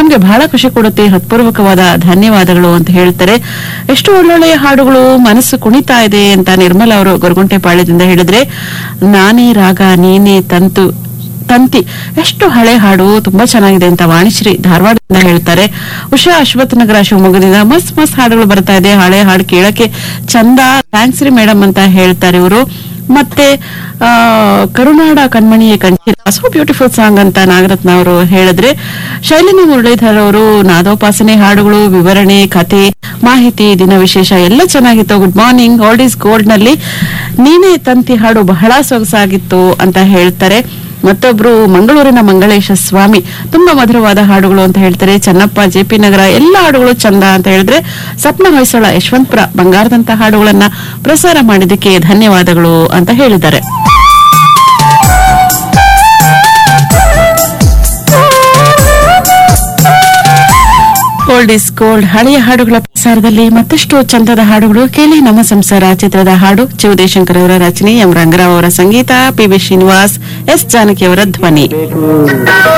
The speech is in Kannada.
ಕಾರ್ಯಕ್ರಮಕ್ಕೆ ಬಹಳ ಖುಷಿ ಕೊಡುತ್ತೆ ಹೃತ್ಪೂರ್ವಕವಾದ ಧನ್ಯವಾದಗಳು ಅಂತ ಹೇಳ್ತಾರೆ ಎಷ್ಟು ಒಳ್ಳೊಳ್ಳೆಯ ಹಾಡುಗಳು ಮನಸ್ಸು ಕುಣಿತಾ ಇದೆ ಅಂತ ನಿರ್ಮಲ ಅವರು ಗೊರಗುಂಟೆ ಪಾಳ್ಯದಿಂದ ಹೇಳಿದ್ರೆ ನಾನೇ ರಾಗ ನೀನೇ ತಂತು ತಂತಿ ಎಷ್ಟು ಹಳೆ ಹಾಡು ತುಂಬಾ ಚೆನ್ನಾಗಿದೆ ಅಂತ ವಾಣಿಶ್ರೀ ಧಾರವಾಡದಿಂದ ಹೇಳ್ತಾರೆ ಉಷಾ ಅಶ್ವಥ್ ನಗರ ಶಿವಮೊಗ್ಗದಿಂದ ಮಸ್ತ್ ಮಸ್ತ್ ಹಾಡುಗಳು ಬರ್ತಾ ಇದೆ ಹಳೆ ಹಾಡು ಕೇಳಕ್ಕೆ ಚಂದ ಥ್ಯಾಂಕ್ಸ್ ರೀ ಮೇಡಮ್ ಅಂತ ಹೇಳ್ತಾರೆ ಇವರು ಮತ್ತೆ ಆ, ಕರುನಾಡ ಕಣ್ಮಣಿಯ ಕಂಠೀರ ಸೊ ಬ್ಯೂಟಿಫುಲ್ ಸಾಂಗ್ ಅಂತ ನಾಗರತ್ನ ಅವರು ಹೇಳಿದ್ರೆ ಶೈಲಿನಿ ಮುರಳೀಧರ್ ಅವರು ನಾದೋಪಾಸನೆ ಹಾಡುಗಳು ವಿವರಣೆ ಕಥೆ ಮಾಹಿತಿ ದಿನ ವಿಶೇಷ ಎಲ್ಲ ಚೆನ್ನಾಗಿತ್ತು good morning old is gold ನಲ್ಲಿ ನೀನೇ ತಂತಿ ಹಾಡು ಬಹಳ ಸೊಗಸಾಗಿತ್ತು ಅಂತ ಹೇಳ್ತಾರೆ ಮತ್ತೊಬ್ರು ಮಂಗಳೂರಿನ ಮಂಗಳೇಶ ಸ್ವಾಮಿ ತುಂಬಾ ಮಧುರವಾದ ಹಾಡುಗಳು ಅಂತ ಹೇಳ್ತಾರೆ ಚನ್ನಪ್ಪ ಜೆಪಿ ನಗರ ಎಲ್ಲ ಹಾಡುಗಳು ಚಂದ ಅಂತ ಹೇಳಿದ್ರೆ ಸಪ್ನ ಹೊಯ್ಸಳ ಯಶವಂತಪುರ ಬಂಗಾರದಂತ ಹಾಡುಗಳನ್ನ ಪ್ರಸಾರ ಮಾಡಿದ್ದಕ್ಕೆ ಧನ್ಯವಾದಗಳು ಅಂತ ಹೇಳಿದ್ದಾರೆ ಓಲ್ಡ್ ಇಸ್ ಗೋಲ್ಡ್ ಹಳೆಯ ಹಾಡುಗಳ ಪ್ರಸಾರದಲ್ಲಿ ಮತ್ತಷ್ಟು ಚಂದದ ಹಾಡುಗಳು ಕೇಳಿ ನಮ್ಮ ಸಂಸಾರ ಚಿತ್ರದ ಹಾಡು ಶಿವದೇಶಂಕರ್ ಅವರ ರಚನೆ ಎಂ ರಂಗರಾವ್ ಅವರ ಸಂಗೀತ P V Srinivas S Janaki ಅವರ ಧ್ವನಿ ಬೇಕು